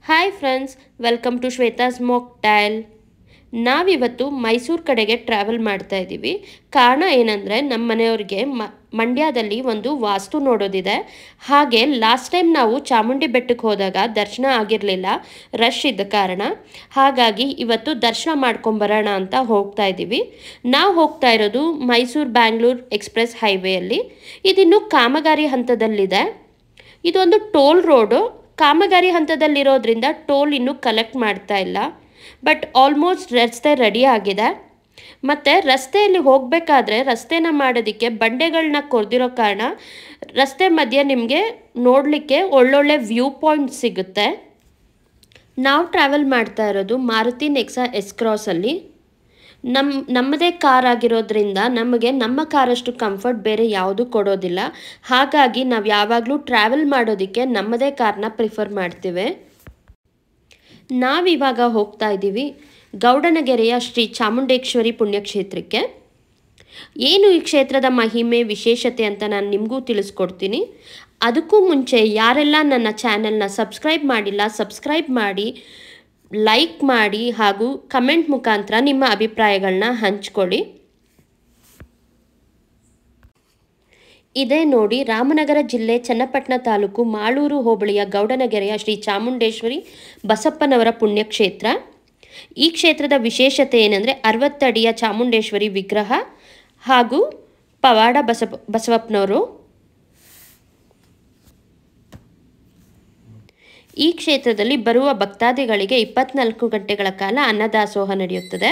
Hi friends welcome to Shweta's mocktail ನಾವಿವತ್ತು ಮೈಸೂರು ಕಡೆಗೆ travel ಮಾಡ್ತಾ ಇದ್ದೀವಿ ಕಾರಣ ಏನಂದರೆ ನಮ್ಮ ಮನೆಯವ್ರಿಗೆ ಮ ಮಂಡ್ಯದಲ್ಲಿ ಒಂದು ವಾಸ್ತು ನೋಡೋದಿದೆ ಹಾಗೆ ಲಾಸ್ಟ್ ಟೈಮ್ ನಾವು ಚಾಮುಂಡಿ ಬೆಟ್ಟಕ್ಕೆ ಹೋದಾಗ ದರ್ಶನ ಆಗಿರಲಿಲ್ಲ ರಶ್ ಇದ್ದ ಕಾರಣ ಹಾಗಾಗಿ ಇವತ್ತು ದರ್ಶನ ಮಾಡ್ಕೊಂಬರೋಣ ಅಂತ ಹೋಗ್ತಾ ಇದ್ದೀವಿ ನಾವು ಹೋಗ್ತಾ ಇರೋದು ಮೈಸೂರು ಬ್ಯಾಂಗ್ಳೂರು ಎಕ್ಸ್ಪ್ರೆಸ್ ಹೈವೇಯಲ್ಲಿ ಇದಿನ್ನು ಕಾಮಗಾರಿ ಹಂತದಲ್ಲಿದೆ ಇದೊಂದು ಟೋಲ್ ರೋಡು ಕಾಮಗಾರಿ ಹಂತದಲ್ಲಿರೋದ್ರಿಂದ ಟೋಲ್ ಇನ್ನೂ ಕಲೆಕ್ಟ್ ಮಾಡ್ತಾ ಇಲ್ಲ ಬಟ್ ಆಲ್ಮೋಸ್ಟ್ ರಸ್ತೆ ರೆಡಿ ಆಗಿದೆ ಮತ್ತು ರಸ್ತೆಯಲ್ಲಿ ಹೋಗಬೇಕಾದ್ರೆ ರಸ್ತೆನ ಮಾಡೋದಕ್ಕೆ ಬಂಡೆಗಳನ್ನ ಕೊರೆದಿರೋ ಕಾರಣ ರಸ್ತೆ ಮಧ್ಯೆ ನಿಮಗೆ ನೋಡಲಿಕ್ಕೆ ಒಳ್ಳೊಳ್ಳೆ ವ್ಯೂ ಪಾಯಿಂಟ್ ಸಿಗುತ್ತೆ ನಾವು ಟ್ರಾವೆಲ್ ಮಾಡ್ತಾ ಇರೋದು ಮಾರುತಿ ನೆಕ್ಸಾ ಎಸ್ ಕ್ರಾಸಲ್ಲಿ ನಮ್ಮ ನಮ್ಮದೇ ಕಾರ್ ಆಗಿರೋದ್ರಿಂದ ನಮಗೆ ನಮ್ಮ ಕಾರಷ್ಟು ಕಂಫರ್ಟ್ ಬೇರೆ ಯಾವುದೂ ಕೊಡೋದಿಲ್ಲ ಹಾಗಾಗಿ ನಾವು ಯಾವಾಗಲೂ ಟ್ರಾವೆಲ್ ಮಾಡೋದಕ್ಕೆ ನಮ್ಮದೇ ಕಾರ್ನ ಪ್ರಿಫರ್ ಮಾಡ್ತೀವಿ ನಾವಿವಾಗ ಹೋಗ್ತಾ ಇದ್ದೀವಿ ಗೌಡನಗೆರೆಯ ಶ್ರೀ ಚಾಮುಂಡೇಶ್ವರಿ ಪುಣ್ಯಕ್ಷೇತ್ರಕ್ಕೆ ಏನು ಈ ಕ್ಷೇತ್ರದ ಮಹಿಮೆ ವಿಶೇಷತೆ ಅಂತ ನಾನು ನಿಮಗೂ ತಿಳಿಸ್ಕೊಡ್ತೀನಿ ಅದಕ್ಕೂ ಮುಂಚೆ ಯಾರೆಲ್ಲ ನನ್ನ ಚಾನೆಲ್ನ ಸಬ್ಸ್ಕ್ರೈಬ್ ಮಾಡಿಲ್ಲ ಸಬ್ಸ್ಕ್ರೈಬ್ ಮಾಡಿ ಲೈಕ್ ಮಾಡಿ ಹಾಗೂ ಕಮೆಂಟ್ ಮುಖಾಂತರ ನಿಮ್ಮ ಅಭಿಪ್ರಾಯಗಳನ್ನ ಹಂಚ್ಕೊಳ್ಳಿ ಇದೇ ನೋಡಿ ರಾಮನಗರ ಜಿಲ್ಲೆ ಚನ್ನಪಟ್ಟಣ ತಾಲೂಕು ಮಾಳೂರು ಹೋಬಳಿಯ ಗೌಡನಗೆರೆಯ ಶ್ರೀ ಚಾಮುಂಡೇಶ್ವರಿ ಬಸಪ್ಪನವರ ಪುಣ್ಯಕ್ಷೇತ್ರ ಈ ಕ್ಷೇತ್ರದ ವಿಶೇಷತೆ ಏನಂದರೆ ಅರವತ್ತಡಿಯ ಚಾಮುಂಡೇಶ್ವರಿ ವಿಗ್ರಹ ಹಾಗೂ ಪವಾಡ ಬಸಪ ಬಸವಪ್ಪನವರು ಈ ಕ್ಷೇತ್ರದಲ್ಲಿ ಬರುವ ಭಕ್ತಾದಿಗಳಿಗೆ ಇಪ್ಪತ್ನಾಲ್ಕು ಗಂಟೆಗಳ ಕಾಲ ಅನ್ನದಾಸೋಹ ನಡೆಯುತ್ತದೆ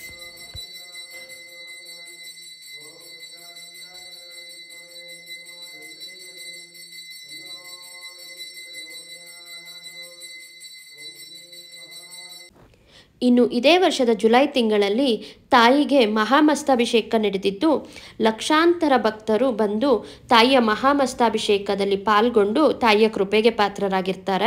ಇನ್ನು ಇದೇ ವರ್ಷದ ಜುಲೈ ತಿಂಗಳಲ್ಲಿ ತಾಯಿಗೆ ಮಹಾಮಸ್ತಾಭಿಷೇಕ ನಡೆದಿದ್ದು ಲಕ್ಷಾಂತರ ಭಕ್ತರು ಬಂದು ತಾಯಿಯ ಮಹಾಮಸ್ತಾಭಿಷೇಕದಲ್ಲಿ ಪಾಲ್ಗೊಂಡು ತಾಯಿಯ ಕೃಪೆಗೆ ಪಾತ್ರರಾಗಿರ್ತಾರೆ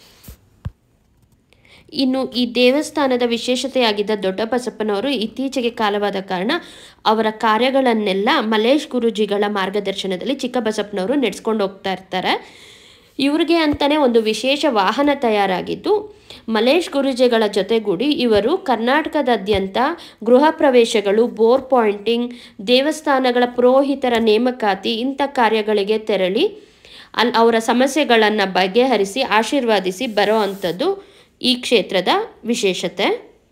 ಇನ್ನು ಈ ದೇವಸ್ಥಾನದ ವಿಶೇಷತೆಯಾಗಿದ್ದ ದೊಡ್ಡ ಬಸಪ್ಪನವರು ಇತ್ತೀಚೆಗೆ ಕಾಲವಾದ ಕಾರಣ ಅವರ ಕಾರ್ಯಗಳನ್ನೆಲ್ಲ ಮಲೇಶ್ ಗುರುಜಿಗಳ ಮಾರ್ಗದರ್ಶನದಲ್ಲಿ ಚಿಕ್ಕ ಬಸಪ್ಪನವರು ನಡೆಸ್ಕೊಂಡು ಹೋಗ್ತಾ ಇರ್ತಾರೆ ಇವ್ರಿಗೆ ಅಂತಲೇ ಒಂದು ವಿಶೇಷ ವಾಹನ ತಯಾರಾಗಿದ್ದು ಮಲೇಶ್ ಗುರುಜಿಗಳ ಜೊತೆಗೂಡಿ ಇವರು ಕರ್ನಾಟಕದಾದ್ಯಂತ ಗೃಹ ಪ್ರವೇಶಗಳು ಬೋರ್ ಪಾಯಿಂಟಿಂಗ್ ದೇವಸ್ಥಾನಗಳ ಪುರೋಹಿತರ ನೇಮಕಾತಿ ಇಂಥ ಕಾರ್ಯಗಳಿಗೆ ತೆರಳಿ ಅಲ್ಲಿ ಅವರ ಸಮಸ್ಯೆಗಳನ್ನು ಬಗೆಹರಿಸಿ ಆಶೀರ್ವಾದಿಸಿ ಬರೋ ಅಂಥದ್ದು ಈ ಕ್ಷೇತ್ರದ ವಿಶೇಷತೆ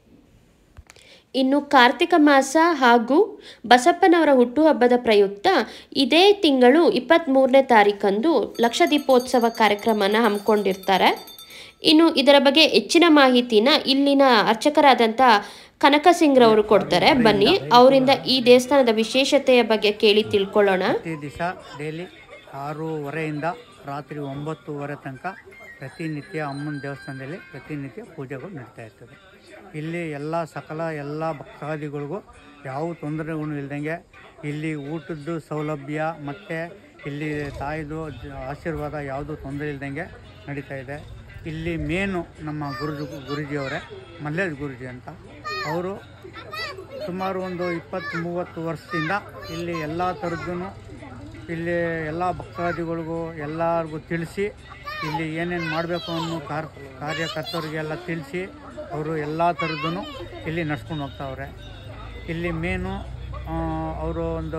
ಇನ್ನು ಕಾರ್ತಿಕ ಮಾಸ ಹಾಗೂ ಬಸಪ್ಪನವರ ಹುಟ್ಟುಹಬ್ಬದ ಪ್ರಯುಕ್ತ ಇದೇ ತಿಂಗಳು ಇಪ್ಪತ್ತ್ಮೂರನೇ ತಾರೀಕಂದು ಲಕ್ಷ ದೀಪೋತ್ಸವ ಕಾರ್ಯಕ್ರಮನ ಹಮ್ಮಿಕೊಂಡಿರ್ತಾರೆ ಇನ್ನು ಇದರ ಬಗ್ಗೆ ಹೆಚ್ಚಿನ ಮಾಹಿತಿನ ಇಲ್ಲಿನ ಅರ್ಚಕರಾದಂಥ ಕನಕ ಸಿಂಗ್ರವರು ಕೊಡ್ತಾರೆ ಬನ್ನಿ ಅವರಿಂದ ಈ ದೇವಸ್ಥಾನದ ವಿಶೇಷತೆಯ ಬಗ್ಗೆ ಕೇಳಿ ತಿಳ್ಕೊಳ್ಳೋಣ ಪ್ರತಿ ದಿವಸ ಡೈಲಿ ಆರೂವರೆಯಿಂದ ರಾತ್ರಿ ಒಂಬತ್ತುವರೆ ತನಕ ಪ್ರತಿನಿತ್ಯ ಅಮ್ಮನ ದೇವಸ್ಥಾನದಲ್ಲಿ ಪ್ರತಿನಿತ್ಯ ಪೂಜೆಗಳು ನಡೀತಾ ಇರ್ತದೆ ಇಲ್ಲಿ ಎಲ್ಲ ಸಕಲ ಎಲ್ಲ ಭಕ್ತಾದಿಗಳಿಗೂ ಯಾವ ತೊಂದರೆಗಳು ಇಲ್ದಂಗೆ ಇಲ್ಲಿ ಊಟದ್ದು ಸೌಲಭ್ಯ ಮತ್ತು ಇಲ್ಲಿ ತಾಯಿದು ಜ- ಆಶೀರ್ವಾದ ಯಾವುದೂ ತೊಂದರೆ ಇಲ್ದಂಗೆ ನಡೀತಾ ಇದೆ ಇಲ್ಲಿ ಮೇನು ನಮ್ಮ ಗುರುಜು ಗುರುಜಿಯವರೇ ಮಲ್ಲೇಶ್ ಗುರುಜಿ ಅಂತ ಅವರು ಸುಮಾರು ಒಂದು ಇಪ್ಪತ್ತು ಮೂವತ್ತು ವರ್ಷದಿಂದ ಇಲ್ಲಿ ಎಲ್ಲ ಥರದ್ದು ಇಲ್ಲಿ ಎಲ್ಲ ಭಕ್ತಾದಿಗಳಿಗೂ ಎಲ್ಲರಿಗೂ ತಿಳಿಸಿ ಇಲ್ಲಿ ಏನೇನು ಮಾಡಬೇಕು ಅನ್ನೋ ಕಾರ್ ಕಾರ್ಯಕರ್ತರಿಗೆಲ್ಲ ತಿಳಿಸಿ ಅವರು ಎಲ್ಲ ಥರದ್ದು ಇಲ್ಲಿ ನಡ್ಸ್ಕೊಂಡು ಹೋಗ್ತಾವ್ರೆ ಇಲ್ಲಿ ಮೇನು ಅವರು ಒಂದು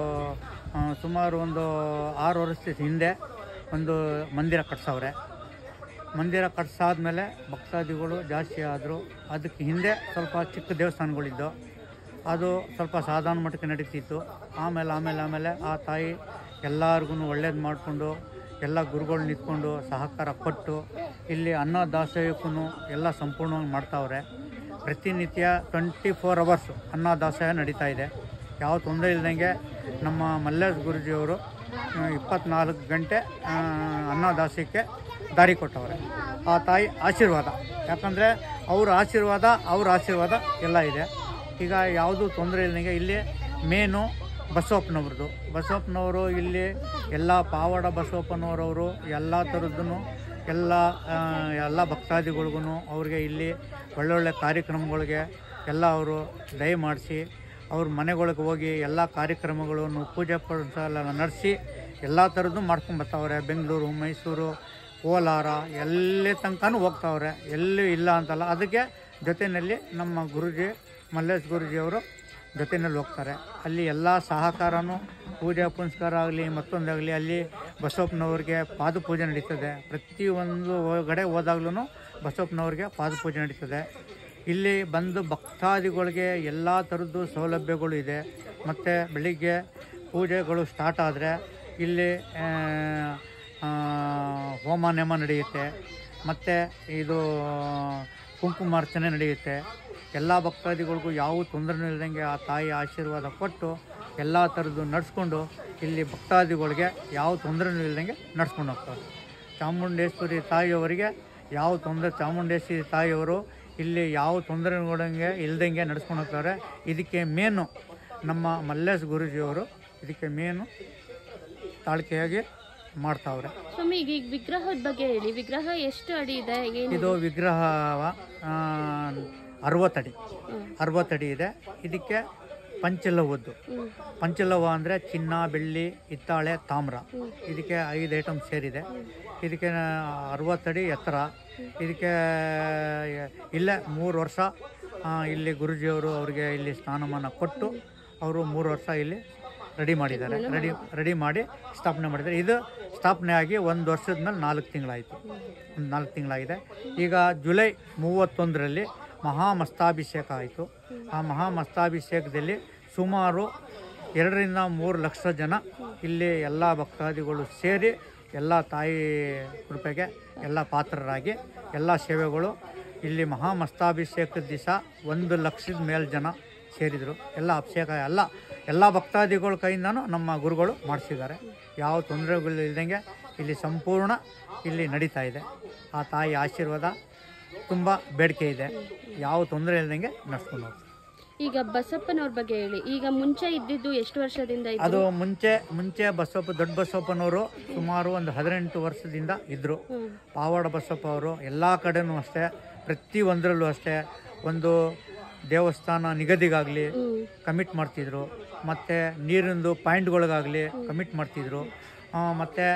ಆ, ಸುಮಾರು ಒಂದು ಆರು ವರ್ಷದ ಹಿಂದೆ ಒಂದು ಮಂದಿರ ಕಟ್ಸವ್ರೆ ಮಂದಿರ ಕಟ್ಸಾದ್ಮೇಲೆ ಭಕ್ತಾದಿಗಳು ಜಾಸ್ತಿ ಆದರು ಅದಕ್ಕೆ ಹಿಂದೆ ಸ್ವಲ್ಪ ಚಿಕ್ಕ ದೇವಸ್ಥಾನಗಳಿದ್ದು ಅದು ಸ್ವಲ್ಪ ಸಾಧಾರಣ ಮಟ್ಟಕ್ಕೆ ನಡೀತಿತ್ತು ಆಮೇಲೆ ಆಮೇಲೆ ಆಮೇಲೆ ಆ ತಾಯಿ ಎಲ್ಲರಿಗೂ ಒಳ್ಳೇದು ಮಾಡಿಕೊಂಡು ಎಲ್ಲ ಗುರುಗಳು ನಿಂತ್ಕೊಂಡು ಸಹಕಾರ ಕೊಟ್ಟು ಇಲ್ಲಿ ಅನ್ನ ದಾಸೋಹಕ್ಕೂ ಎಲ್ಲ ಸಂಪೂರ್ಣವಾಗಿ ಮಾಡ್ತಾವ್ರೆ ಪ್ರತಿನಿತ್ಯ ಟ್ವೆಂಟಿ ಫೋರ್ ಅವರ್ಸ್ ಅನ್ನ ದಾಸೋಹ ನಡೀತಾ ಇದೆ ಯಾವ ತೊಂದರೆ ಇಲ್ದಂಗೆ ನಮ್ಮ ಮಲ್ಲೇಶ್ ಗುರುಜಿಯವರು ಇಪ್ಪತ್ನಾಲ್ಕು ಗಂಟೆ ಆ, ಅನ್ನದಾಸೋಹಕ್ಕೆ ದಾರಿ ಕೊಟ್ಟವ್ರೆ ಆ ತಾಯಿ ಆಶೀರ್ವಾದ ಯಾಕಂದರೆ ಅವ್ರ ಆಶೀರ್ವಾದ ಅವ್ರ ಆಶೀರ್ವಾದ ಎಲ್ಲ ಇದೆ ಈಗ ಯಾವುದೂ ತೊಂದರೆ ಇಲ್ಲದಂಗೆ ಇಲ್ಲಿ ಮೇನು ಬಸವಪ್ಪನವ್ರದ್ದು ಬಸವಪ್ಪನವರು ಇಲ್ಲಿ ಎಲ್ಲ ಪಾವಡ ಬಸವಪ್ಪನವರವರು ಎಲ್ಲ ಥರದ್ದು ಎಲ್ಲ ಆ, ಎಲ್ಲ ಭಕ್ತಾದಿಗಳಿಗೂ ಅವ್ರಿಗೆ ಇಲ್ಲಿ ಒಳ್ಳೊಳ್ಳೆ ಕಾರ್ಯಕ್ರಮಗಳಿಗೆ ಎಲ್ಲ ಅವರು ದಯ ಮಾಡಿಸಿ ಅವ್ರ ಮನೆಗಳಿಗೆ ಹೋಗಿ ಎಲ್ಲ ಕಾರ್ಯಕ್ರಮಗಳನ್ನು ಪೂಜೆ ಪುನಸ್ಕಾರ ಎಲ್ಲ ನಡೆಸಿ ಎಲ್ಲ ಥರದ್ದು ಮಾಡ್ಕೊಂಡು ಬರ್ತಾವ್ರೆ ಬೆಂಗಳೂರು ಮೈಸೂರು ಕೋಲಾರ ಎಲ್ಲಿ ತನಕನೂ ಹೋಗ್ತಾವ್ರೆ ಎಲ್ಲೂ ಇಲ್ಲ ಅಂತಲ್ಲ ಅದಕ್ಕೆ ಜೊತೆಯಲ್ಲಿ ನಮ್ಮ ಗುರುಜಿ ಮಲ್ಲೇಶ್ ಗುರುಜಿಯವರು ಜೊತೆಯಲ್ಲಿ ಹೋಗ್ತಾರೆ ಅಲ್ಲಿ ಎಲ್ಲ ಸಹಕಾರನೂ ಪೂಜೆ ಪುನಸ್ಕಾರ ಆಗಲಿ ಮತ್ತೊಂದಾಗಲಿ ಅಲ್ಲಿ ಬಸವಪ್ಪನವ್ರಿಗೆ ಪಾದಪೂಜೆ ನಡೀತದೆ ಪ್ರತಿಯೊಂದು ಕಡೆ ಹೋದಾಗ್ಲೂ ಬಸವಪ್ಪನವ್ರಿಗೆ ಪಾದಪೂಜೆ ನಡೀತದೆ ಇಲ್ಲಿ ಬಂದು ಭಕ್ತಾದಿಗಳಿಗೆ ಎಲ್ಲ ಥರದ್ದು ಸೌಲಭ್ಯಗಳು ಇದೆ ಮತ್ತು ಬೆಳಿಗ್ಗೆ ಪೂಜೆಗಳು ಸ್ಟಾರ್ಟ್ ಆದರೆ ಇಲ್ಲಿ ಆ, ಆ, ಹೋಮ ನೇಮ ನಡೆಯುತ್ತೆ ಮತ್ತು ಇದು ಕುಂಕುಮಾರ್ಚನೆ ನಡೆಯುತ್ತೆ ಎಲ್ಲ ಭಕ್ತಾದಿಗಳಿಗೂ ಯಾವ ತೊಂದರೆ ಇಲ್ಲದಂಗೆ ಆ ತಾಯಿ ಆಶೀರ್ವಾದ ಕೊಟ್ಟು ಎಲ್ಲ ಥರದ್ದು ನಡೆಸ್ಕೊಂಡು ಇಲ್ಲಿ ಭಕ್ತಾದಿಗಳಿಗೆ ಯಾವ ತೊಂದರೆ ಇಲ್ಲದಂಗೆ ನಡ್ಸ್ಕೊಂಡು ಹೋಗ್ತಾರೆ ಚಾಮುಂಡೇಶ್ವರಿ ತಾಯಿಯವರಿಗೆ ಯಾವ ತೊಂದರೆ ಚಾಮುಂಡೇಶ್ವರಿ ತಾಯಿಯವರು ಇಲ್ಲಿ ಯಾವ ತೊಂದರೆ ನೋಡಂಗೆ ಇಲ್ದಂಗೆ ನಡ್ಸ್ಕೊಂಡು ಹೋಗ್ತಾರೆ ಇದಕ್ಕೆ ಮೇನು ನಮ್ಮ ಮಲ್ಲೇಶ್ ಗುರೂಜಿಯವರು ಇದಕ್ಕೆ ಮೇನು ತಾಳ್ಕೆಯಾಗಿ ಮಾಡ್ತಾವ್ರೆ ಸ್ವಾಮಿ ಈಗ ಈಗ ವಿಗ್ರಹದ ಬಗ್ಗೆ ಹೇಳಿ ವಿಗ್ರಹ ಎಷ್ಟು ಅಡಿ ಇದೆ ಏನು ಇದು ವಿಗ್ರಹ ಅರವತ್ತಡಿ ಹ್ಮ್. ಅರವತ್ತಡಿ ಇದೆ ಇದಕ್ಕೆ ಪಂಚಲವದ್ದು ಹ್ಮ್. ಪಂಚಲವ ಅಂದರೆ ಚಿನ್ನ ಬೆಳ್ಳಿ ಹಿತ್ತಾಳೆ ತಾಮ್ರ ಹ್ಮ್. ಇದಕ್ಕೆ ಐದು ಐಟಮ್ ಸೇರಿದೆ ಇದಕ್ಕೆ ಅರವತ್ತಡಿ ಎತ್ತರ ಇದಕ್ಕೆ ಇಲ್ಲೇ ಮೂರು ವರ್ಷ ಆ, ಇಲ್ಲಿ ಗುರುಜಿಯವರು ಅವರಿಗೆ ಇಲ್ಲಿ ಸ್ನಾನಮಾನ ಕೊಟ್ಟು ಅವರು ಮೂರು ವರ್ಷ ಇಲ್ಲಿ ರೆಡಿ ಮಾಡಿದ್ದಾರೆ ರೆಡಿ ರೆಡಿ ಮಾಡಿ ಸ್ಥಾಪನೆ ಮಾಡಿದ್ದಾರೆ ಇದು ಸ್ಥಾಪನೆ ಆಗಿ ಒಂದು ವರ್ಷದ ಮೇಲೆ ನಾಲ್ಕು ತಿಂಗಳಾಯಿತು ಒಂದು ನಾಲ್ಕು ತಿಂಗಳಾಗಿದೆ ಈಗ ಜುಲೈ ಮೂವತ್ತೊಂದರಲ್ಲಿ ಮಹಾಮಸ್ತಾಭಿಷೇಕ ಆಯಿತು ಆ ಮಹಾಮಸ್ತಾಭಿಷೇಕದಲ್ಲಿ ಸುಮಾರು ಎರಡರಿಂದ ಮೂರು ಲಕ್ಷ ಜನ ಇಲ್ಲಿ ಎಲ್ಲ ಭಕ್ತಾದಿಗಳು ಸೇರಿ ಎಲ್ಲ ತಾಯಿ ಕೃಪೆಗೆ ಎಲ್ಲ ಪಾತ್ರರಾಗಿ ಎಲ್ಲ ಸೇವೆಗಳು ಇಲ್ಲಿ ಮಹಾಮಸ್ತಾಭಿಷೇಕದ ದಿವಸ ಒಂದು ಲಕ್ಷದ ಮೇಲೆ ಜನ ಸೇರಿದರು ಎಲ್ಲ ಅಭಿಷೇಕ ಎಲ್ಲ ಎಲ್ಲ ಭಕ್ತಾದಿಗಳ ಕೈಯಿಂದನೂ ನಮ್ಮ ಗುರುಗಳು ಮಾಡಿಸಿದ್ದಾರೆ ಯಾವ ತೊಂದರೆಗಳು ಇಲ್ದಂಗೆ ಇಲ್ಲಿ ಸಂಪೂರ್ಣ ಇಲ್ಲಿ ನಡೀತಾ ಇದೆ ಆ ತಾಯಿ ಆಶೀರ್ವಾದ ತುಂಬ ಬೇಡಿಕೆ ಇದೆ ಯಾವ ತೊಂದರೆ ಇಲ್ದಂಗೆ ನಡ್ಸ್ಕೊಂಡು ಹೋಗ್ತೀವಿ ಈಗ ಬಸಪ್ಪನವ್ರ ಬಗ್ಗೆ ಹೇಳಿ ಈಗ ಮುಂಚೆ ಇದ್ದಿದ್ದು ಎಷ್ಟು ವರ್ಷದಿಂದ ಇದ್ದು ಅದು ಮುಂಚೆ ಮುಂಚೆ ಬಸವಪ್ಪ ದೊಡ್ಡ ಬಸವಪ್ಪನವರು ಸುಮಾರು ಒಂದು ಹದಿನೆಂಟು ವರ್ಷದಿಂದ ಇದ್ದರು ಹ್ಮ್. ಪಾವಡ ಬಸಪ್ಪ ಅವರು ಎಲ್ಲ ಕಡೆನೂ ಅಷ್ಟೇ ಪ್ರತಿ ಒಂದರಲ್ಲೂ ಅಷ್ಟೇ ಒಂದು ದೇವಸ್ಥಾನ ನಿಗದಿಗಾಗಲಿ ಹ್ಮ್. ಕಮಿಟ್ ಮಾಡ್ತಿದ್ರು ಮತ್ತು ನೀರಿಂದು ಪಾಯಿಂಟ್ಗಳಿಗಾಗಲಿ ಕಮಿಟ್ ಮಾಡ್ತಿದ್ರು ಮತ್ತು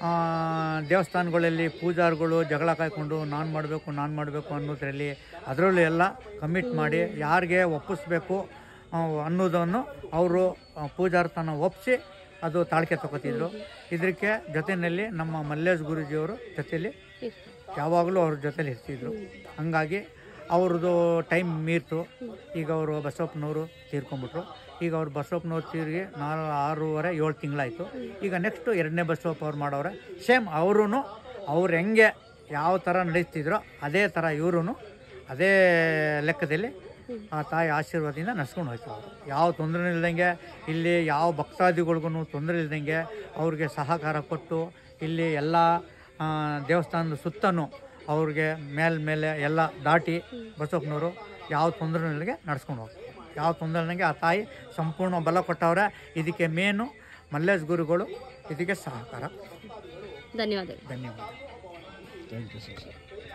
ದೇವಸ್ಥಾನಗಳಲ್ಲಿ ಪೂಜಾರಿಗಳು ಜಗಳ ಕಾಯ್ಕೊಂಡು ನಾನು ಮಾಡಬೇಕು ನಾನು ಮಾಡಬೇಕು ಅನ್ನೋದ್ರಲ್ಲಿ ಅದರಲ್ಲೂ ಎಲ್ಲ ಕಮಿಟ್ ಮಾಡಿ ಯಾರಿಗೆ ಒಪ್ಪಿಸ್ಬೇಕು ಆ, ಅನ್ನೋದನ್ನು ಅವರು ಪೂಜಾರ್ತನ ಒಪ್ಪಿಸಿ ಅದು ತಾಳ್ಕೆ ತಗೋತಿದ್ರು ಇದಕ್ಕೆ ಜೊತೆಯಲ್ಲಿ ನಮ್ಮ ಮಲ್ಲೇಶ್ ಗುರೂಜಿಯವರು ಜೊತೆಯಲ್ಲಿ ಯಾವಾಗಲೂ ಅವ್ರ ಜೊತೆಲಿ ಇರ್ತಿದ್ರು ಹಂಗಾಗಿ ಅವ್ರದ್ದು ಟೈಮ್ ಮೀರ್ತು ಈಗ ಅವರು ಬಸವಪ್ಪನವರು ತೀರ್ಕೊಂಬಿಟ್ರು ಈಗ ಅವ್ರು ಬಸವಪ್ಪನವ್ರು ತೀರಿಗೆ ನಾಲ್ ಆರೂವರೆ ಏಳು ತಿಂಗಳಾಯಿತು ಈಗ ನೆಕ್ಸ್ಟು ಎರಡನೇ ಬಸವಪ್ಪ ಅವ್ರು ಮಾಡೋರೆ ಸೇಮ್ ಅವರೂ ಅವ್ರು ಹೆಂಗೆ ಯಾವ ಥರ ನಡೀತಿದ್ರೋ ಅದೇ ಥರ ಇವರು ಅದೇ ಲೆಕ್ಕದಲ್ಲಿ ಆ ತಾಯಿ ಆಶೀರ್ವಾದದಿಂದ ನಡ್ಸ್ಕೊಂಡು ಹೋಯ್ತು ಅವರು ಯಾವ ತೊಂದರೆ ಇಲ್ದಂಗೆ ಇಲ್ಲಿ ಯಾವ ಭಕ್ತಾದಿಗಳಿಗೂ ತೊಂದರೆ ಇಲ್ದಂಗೆ ಅವ್ರಿಗೆ ಸಹಕಾರ ಕೊಟ್ಟು ಇಲ್ಲಿ ಎಲ್ಲ ಆ, ದೇವಸ್ಥಾನದ ಸುತ್ತನೂ ಅವ್ರಿಗೆ ಮೇಲ್ ಮೇಲೆ ಎಲ್ಲ ದಾಟಿ ಬಸವಪ್ಪನವರು ಯಾವ ತೊಂದರೆ ಇಲ್ಲದೆ ನಡ್ಸ್ಕೊಂಡು ಹೋಗ್ತಾರೆ ಯಾವ ತೊಂದರೆ ಇಲ್ದಂಗೆ ಆ ತಾಯಿ ಸಂಪೂರ್ಣ ಬಲ ಕೊಟ್ಟವ್ರೆ ಇದಕ್ಕೆ ಮೇನು ಮಲ್ಲೇಶ್ ಗುರುಗಳು ಇದಕ್ಕೆ ಸಹಕಾರ ಧನ್ಯವಾದಗಳು ಧನ್ಯವಾದ ಥ್ಯಾಂಕ್ ಯು ಸರ್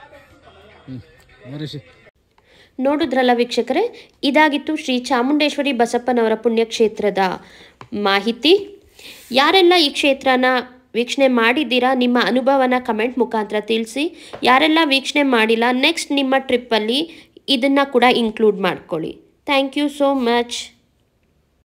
ಹ್ಞೂ ಮರೀಶಿ ನೋಡಿದ್ರಲ್ಲ ವೀಕ್ಷಕರೇ ಇದಾಗಿತ್ತು ಶ್ರೀ ಚಾಮುಂಡೇಶ್ವರಿ ಬಸಪ್ಪನವರ ಪುಣ್ಯಕ್ಷೇತ್ರದ ಮಾಹಿತಿ ಯಾರೆಲ್ಲ ಈ ಕ್ಷೇತ್ರನ ವೀಕ್ಷಣೆ ಮಾಡಿದ್ದೀರಾ ನಿಮ್ಮ ಅನುಭವನ ಕಮೆಂಟ್ ಮುಖಾಂತರ ತಿಳಿಸಿ ಯಾರೆಲ್ಲ ವೀಕ್ಷಣೆ ಮಾಡಿಲ್ಲ ನೆಕ್ಸ್ಟ್ ನಿಮ್ಮ ಟ್ರಿಪ್ಪಲ್ಲಿ ಇದನ್ನು ಕೂಡ ಇನ್ಕ್ಲೂಡ್ ಮಾಡ್ಕೊಳ್ಳಿ ಥ್ಯಾಂಕ್ ಯು ಸೋ ಮಚ್